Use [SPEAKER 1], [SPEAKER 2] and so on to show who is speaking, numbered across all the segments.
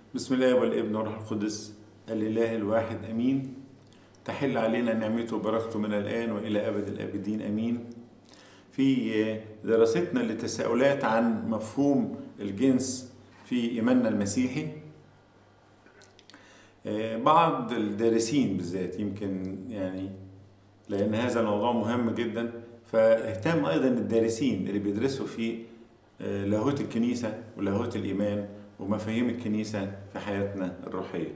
[SPEAKER 1] بسم الله والابن والروح القدس الإله الواحد أمين تحل علينا نعمته وبركته من الآن وإلى أبد الآبدين أمين في دراستنا لتساؤلات عن مفهوم الجنس في إيماننا المسيحي بعض الدارسين بالذات يمكن يعني لأن هذا الموضوع مهم جدا فاهتم أيضا الدارسين اللي بيدرسوا في لاهوت الكنيسة ولاهوت الإيمان ومفاهيم الكنيسة في حياتنا الروحية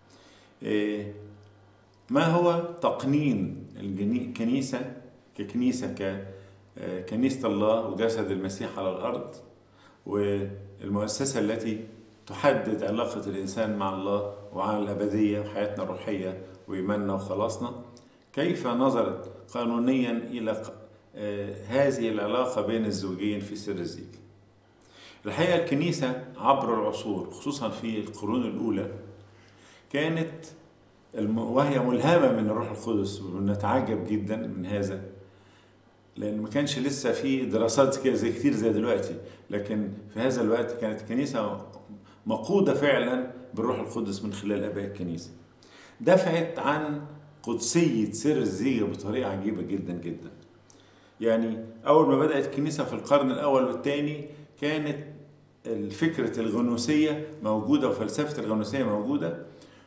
[SPEAKER 1] ما هو تقنين الكنيسة ككنيسة ككنيسة الله وجسد المسيح على الأرض والمؤسسة التي تحدد علاقة الإنسان مع الله وعلى الأبدية وحياتنا الروحية وإيماننا وخلاصنا كيف نظرت قانونيا إلى هذه العلاقة بين الزوجين في سر الزيج الحقيقة الكنيسة عبر العصور خصوصا في القرون الأولى كانت وهي ملهمة من الروح القدس ونتعجب جدا من هذا لأن ما كانش لسه في دراسات كده زي كتير زي دلوقتي لكن في هذا الوقت كانت الكنيسة مقودة فعلا بالروح القدس من خلال آباء الكنيسة دفعت عن قدسية سر الزيجة بطريقة عجيبة جدا جدا يعني أول ما بدأت الكنيسة في القرن الأول والثاني كانت الفكرة الغنوسية موجودة وفلسفة الغنوسية موجودة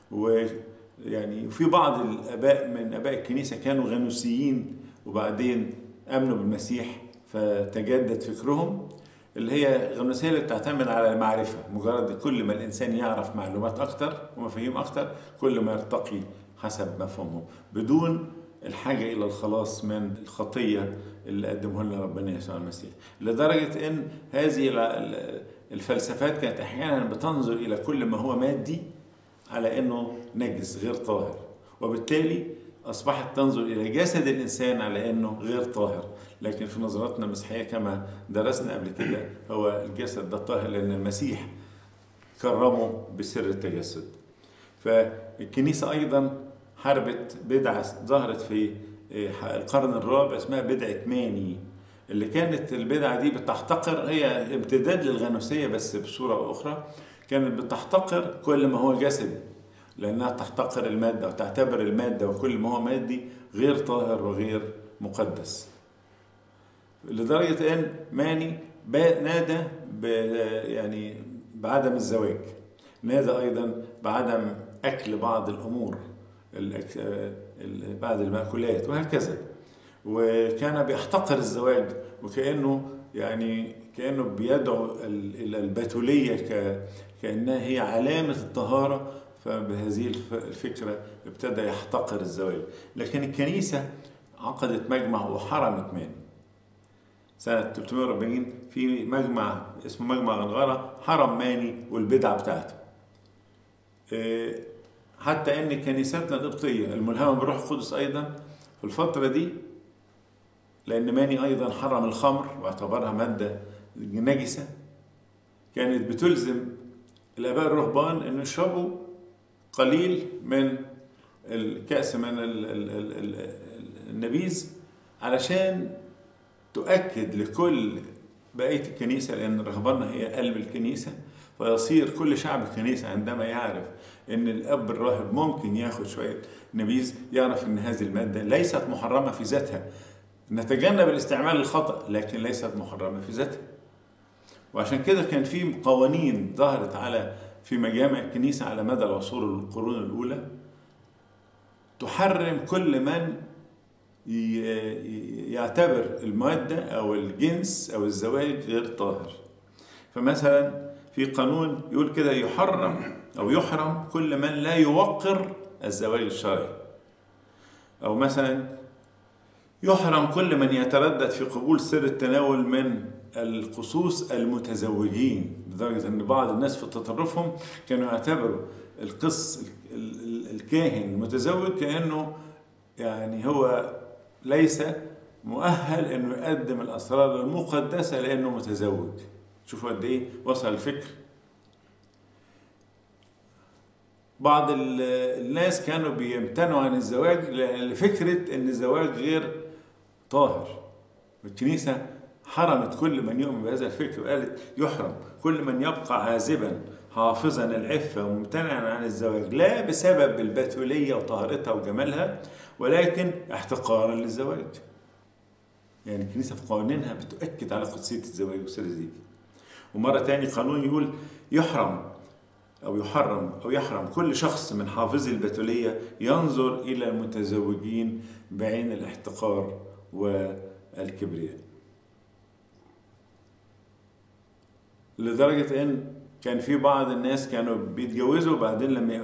[SPEAKER 1] ويعني في بعض الآباء من آباء الكنيسة كانوا غنوسيين وبعدين آمنوا بالمسيح فتجدد فكرهم اللي هي الغنوسية اللي بتعتمد على المعرفة مجرد كل ما الإنسان يعرف معلومات أكتر ومفاهيم أكتر كل ما يرتقي حسب مفهومه بدون الحاجة إلى الخلاص من الخطية اللي قدمه لنا ربنا يسوع المسيح لدرجة أن هذه الفلسفات كانت أحيانا بتنظر إلى كل ما هو مادي على أنه نجس غير طاهر وبالتالي أصبحت تنظر إلى جسد الإنسان على أنه غير طاهر لكن في نظرتنا المسيحية كما درسنا قبل كده هو الجسد ده طاهر لأن المسيح كرمه بسر التجسد فالكنيسة أيضا حاربت بدعة ظهرت في القرن الرابع اسمها بدعة ماني اللي كانت البدعة دي بتحتقر هي امتداد للغنوسية بس بصورة أخرى كانت بتحتقر كل ما هو جسدي لأنها تحتقر المادة وتعتبر المادة وكل ما هو مادي غير طاهر وغير مقدس لدرجة أن ماني نادى يعني بعدم الزواج نادى أيضا بعدم أكل بعض الأمور بعض المأكولات وهكذا وكان بيحتقر الزواج وكأنه يعني كأنه بيدعو إلى البتولية كأنها هي علامة الطهارة فبهذه الفكرة ابتدى يحتقر الزواج لكن الكنيسة عقدت مجمع وحرمت ماني سنة 340 في مجمع اسمه مجمع غنغرة حرم ماني والبدعة بتاعته حتى ان كنيستنا القبطيه الملهمه بالروح القدس ايضا في الفتره دي لان ماني ايضا حرم الخمر واعتبرها ماده نجسه كانت بتلزم الاباء الرهبان ان يشربوا قليل من الكاس من النبيذ علشان تؤكد لكل بقيه الكنيسه لان رهباننا هي قلب الكنيسه فيصير كل شعب الكنيسة عندما يعرف أن الأب الراهب ممكن ياخد شوية نبيذ يعرف أن هذه المادة ليست محرمة في ذاتها نتجنب الاستعمال الخطأ لكن ليست محرمة في ذاتها وعشان كده كان في قوانين ظهرت على في مجامع الكنيسة على مدى العصور القرون الأولى تحرم كل من يعتبر المادة أو الجنس أو الزواج غير طاهر فمثلا في قانون يقول كده يحرم او يحرم كل من لا يوقر الزواج الشرعي او مثلا يحرم كل من يتردد في قبول سر التناول من القصوص المتزوجين لدرجة أن بعض الناس في تطرفهم كانوا يعتبروا القس الكاهن المتزوج كأنه يعني هو ليس مؤهل أنه يقدم الأسرار المقدسة لأنه متزوج شوفوا قد ايه وصل الفكر بعض الناس كانوا بيمتنعوا عن الزواج لفكرة ان الزواج غير طاهر الكنيسة حرمت كل من يؤمن بهذا الفكر وقالت يحرم كل من يبقى عازبا حافظا العفة وممتنعا عن الزواج لا بسبب البتولية وطهارتها وجمالها ولكن احتقارا للزواج يعني الكنيسة في قوانينها بتؤكد على قدسية الزواج وسر الزيج ومرة تاني قانون يقول يحرم أو يحرم أو يحرم كل شخص من حافظي البتولية ينظر إلى المتزوجين بعين الاحتقار والكبرياء لدرجة إن كان في بعض الناس كانوا بيتجوزوا وبعدين لما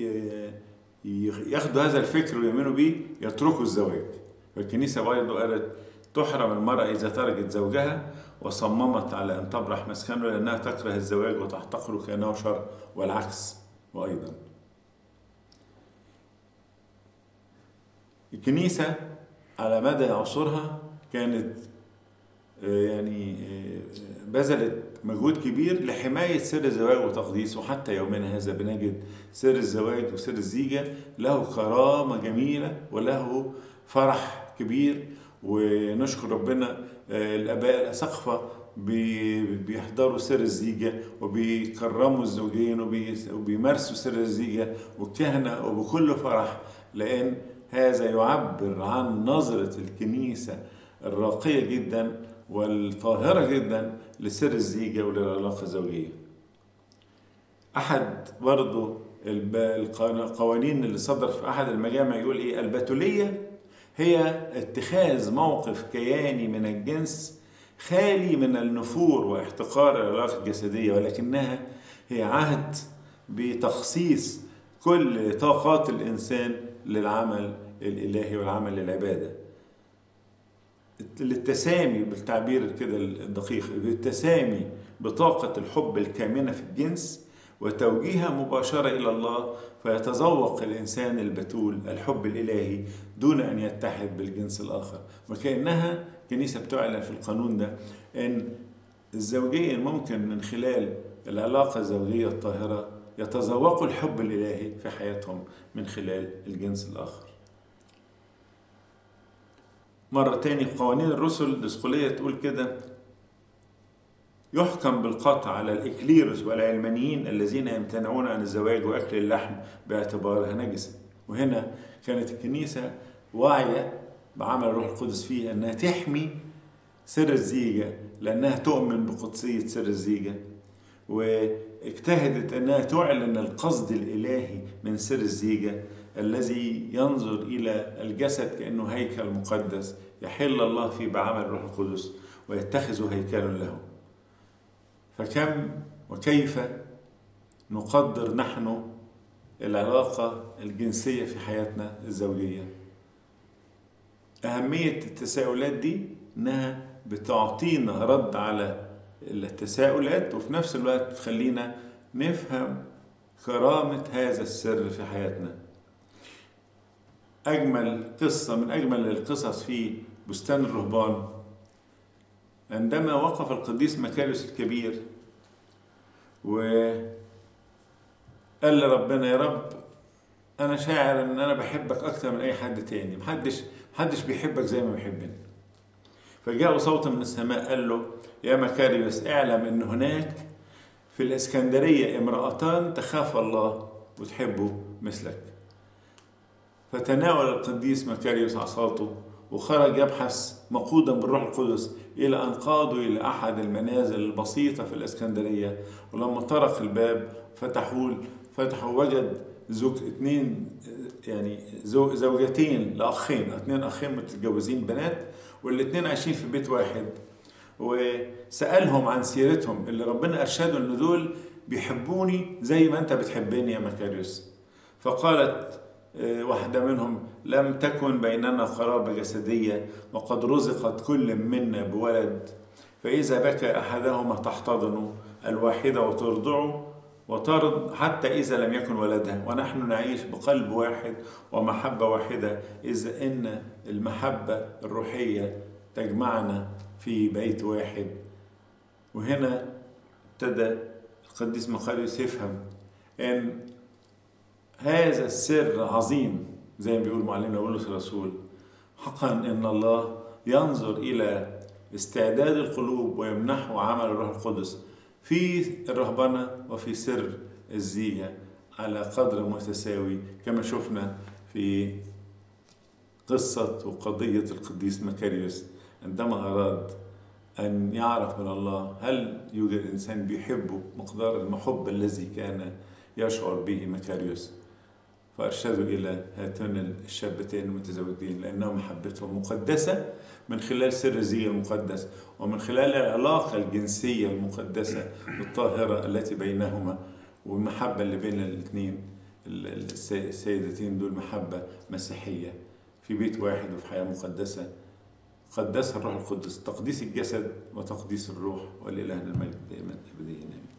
[SPEAKER 1] ياخدوا هذا الفكر ويؤمنوا بيه يتركوا الزواج فالكنيسة برضه قالت تحرم المرأة إذا تركت زوجها وصممت على أن تبرح مسكنه لأنها تكره الزواج وتحتقره كأنه شر والعكس وأيضا الكنيسة على مدى عصورها كانت يعني بذلت مجهود كبير لحماية سر الزواج وتقديسه وحتى يومنا هذا بنجد سر الزواج وسر الزيجة له كرامة جميلة وله فرح كبير ونشكر ربنا الآباء الأسقفة بيحضروا سر الزيجة وبيكرموا الزوجين وبيمارسوا سر الزيجة والكهنة وبكل فرح لأن هذا يعبر عن نظرة الكنيسة الراقية جدا والطاهرة جدا لسر الزيجة وللعلاقة الزوجية أحد برضو القوانين اللي صدر في أحد المجامع يقول إيه البتولية هي اتخاذ موقف كياني من الجنس خالي من النفور واحتقار العلاقة الجسدية ولكنها هي عهد بتخصيص كل طاقات الإنسان للعمل الإلهي والعمل للعبادة للتسامي بالتعبير كده الدقيق بالتسامي بطاقة الحب الكامنة في الجنس وتوجيهها مباشرة إلى الله فيتذوق الإنسان البتول الحب الإلهي دون أن يتحد بالجنس الآخر وكأنها كنيسة بتعلن في القانون ده أن الزوجين ممكن من خلال العلاقة الزوجية الطاهرة يتذوقوا الحب الإلهي في حياتهم من خلال الجنس الآخر مرة تاني في قوانين الرسل الدسقلية تقول كده يحكم بالقطع على الإكليروس والعلمانيين الذين يمتنعون عن الزواج وأكل اللحم باعتبارها نجسة وهنا كانت الكنيسة واعية بعمل الروح القدس فيها أنها تحمي سر الزيجة لأنها تؤمن بقدسية سر الزيجة واجتهدت أنها تعلن القصد الإلهي من سر الزيجة الذي ينظر إلى الجسد كأنه هيكل مقدس يحل الله فيه بعمل الروح القدس ويتخذ هيكلا له فكم وكيف نقدر نحن العلاقة الجنسية في حياتنا الزوجية أهمية التساؤلات دي إنها بتعطينا رد على التساؤلات وفي نفس الوقت تخلينا نفهم كرامة هذا السر في حياتنا أجمل قصة من أجمل القصص في بستان الرهبان عندما وقف القديس مكاريوس الكبير وقال لربنا يا رب أنا شاعر إن أنا بحبك أكتر من أي حد تاني محدش محدش بيحبك زي ما بيحبني فجاء صوت من السماء قال له يا مكاريوس اعلم إن هناك في الإسكندرية امرأتان تخاف الله وتحبه مثلك فتناول القديس مكاريوس عصاته وخرج يبحث مقودا بالروح القدس إلى أن قادوا إلى أحد المنازل البسيطة في الإسكندرية ولما طرق الباب فتحوا فتحوا وجد زوج اتنين يعني زو زوجتين لأخين اتنين أخين متجوزين بنات والاتنين عايشين في بيت واحد وسألهم عن سيرتهم اللي ربنا أرشده إن دول بيحبوني زي ما أنت بتحبني يا مكاريوس فقالت واحدة منهم لم تكن بيننا قرابة جسدية وقد رزقت كل منا بولد فإذا بكى أحدهما تحتضن الواحدة وترضعه وترض حتى إذا لم يكن ولدها ونحن نعيش بقلب واحد ومحبة واحدة إذا إن المحبة الروحية تجمعنا في بيت واحد وهنا ابتدى القديس مقاريوس يفهم ان هذا السر عظيم زي ما بيقول معلمنا بولس الرسول حقا ان الله ينظر الى استعداد القلوب ويمنحه عمل الروح القدس في الرهبنة وفي سر الزيجة على قدر متساوي كما شفنا في قصة وقضية القديس مكاريوس عندما أراد أن يعرف من الله هل يوجد إنسان بيحبه مقدار المحبة الذي كان يشعر به مكاريوس فأرشدوا إلى هاتين الشابتين المتزوجين لأنهم محبتهم مقدسة من خلال سر الزي المقدس ومن خلال العلاقة الجنسية المقدسة الطاهرة التي بينهما والمحبة اللي بين الاثنين السيدتين دول محبة مسيحية في بيت واحد وفي حياة مقدسة قدسها الروح القدس تقديس الجسد وتقديس الروح ولإلهنا المجد دائما أبديا آمين